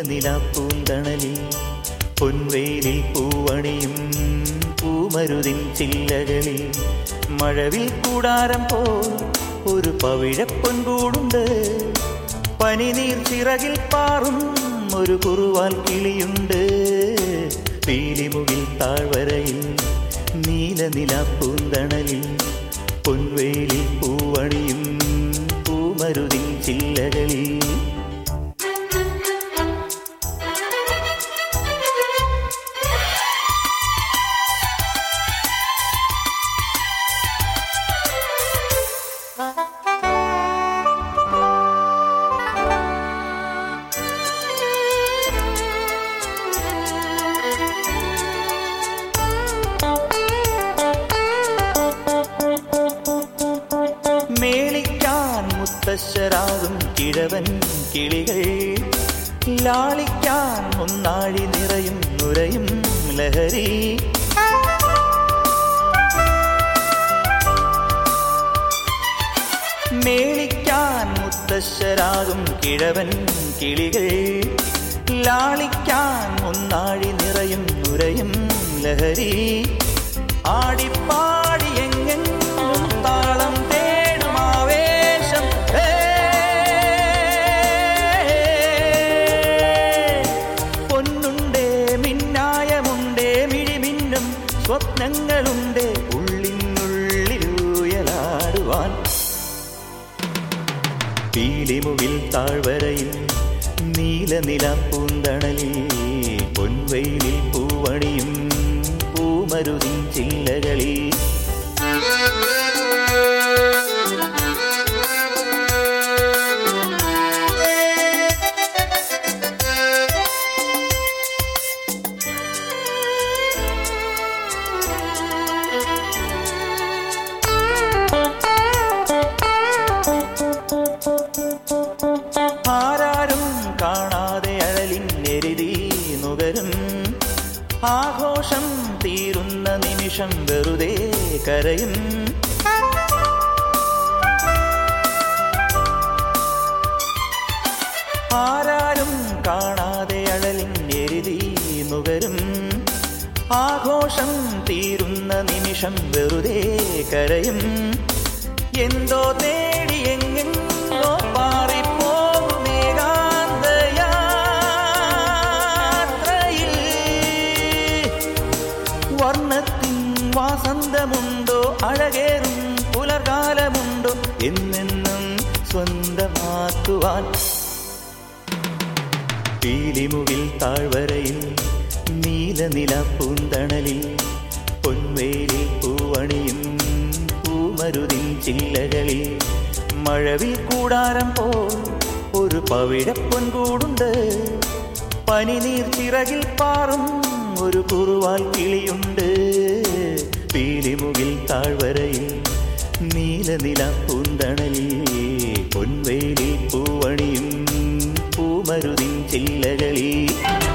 നീലനിലാപ്പൂന്തണലിൽ പൊൻവേലിൽ പൂവണിയും പൂമരുതിൻ ചില്ലകളിൽ മഴവിൽ കൂടാരം പോ ഒരു പവിഴപ്പൊൻകൂടുണ്ട് പനിനീർ ചിറകിൽ പാറും ഒരു കുറുവാൽ കിളിയുണ്ട് പീലിമുകിൽ താഴ്വരയിൽ നീലനിലാപ്പൂന്തണലിൽ പൊൻവേലിൽ പൂവണിയും പൂമരുതിൻ ചില്ലകളിൽ മേളിക്കാൻ മുത്തശ്ശരാകും കിഴവൻ കിളികൾ ലാളിക്കാൻ ഒന്നാഴി നിറയും നുരയും ലഹരി മേളിക്കാൻ മുത്തശ്ശരാകും കിഴവൻ കിളികൾ ലാളിക്കാൻ ഒന്നാഴി നിറയും നുരയും ലഹരി ആടിപ്പാടി എങ്ങെങ്ങും താളം തേടും ആവേശം ഹേ. പൊന്നുണ്ടേ മിന്നായമുണ്ടേ മിഴിമിന്നും സ്വപ്നങ്ങളുണ്ടേ ഉള്ളിനുള്ളിലൂയലാടുവാൻ പീലിമുകിൽ താഴ്വരയിൽ നീലനിലാപ്പൂന്തണലിൽ പൊൻവെയിലിൽ പൂവണിയും പൂമരുതിൻ ചില്ലകളിൽ ആരാരും കാണാതെ അഴലിൻ എരുതി നുകരും ആഘോഷം തീരുന്ന നിമിഷം വെറുതെ കരയും ആരാരും കാണാതെ അഴലിൻ എരുതി നുകരും ആഘോഷം തീരുന്ന നിമിഷം വെറുതെ കരയും എന്തോ തേടി എങ്ങെങ്ങോ പാറിപ്പോകും ഏകാന്തയാത്രയിൽ വർണ്ണത്തിൻ വാസന്തമുണ്ടോ അഴകേറും പുലർകാലമുണ്ടോ എന്നെന്നും സ്വന്തമാക്കുവാൻ പീലിമുകിൽ താഴ്വരയിൽ നീലനിലാപ്പൂന്തണലിൽ പൊൻവേലിൽ പൂവണിയും പൂമരുതിൻ ചില്ലകളിൽ മഴവിൽ കൂടാരം പോ ഒരു പവിഴപ്പൊൻകൂടുണ്ട് പനിനീർ ചിറകിൽ പാറും ഒരു കുറുവാൽ കിളിയുണ്ട് പീലിമുകിൽ താഴ്വരയിൽ നീലനിലാപ്പൂന്തണലിൽ പൊൻവേലിൽ പൂവണിയും പൂമരുതിൻ ചില്ലകളിൽ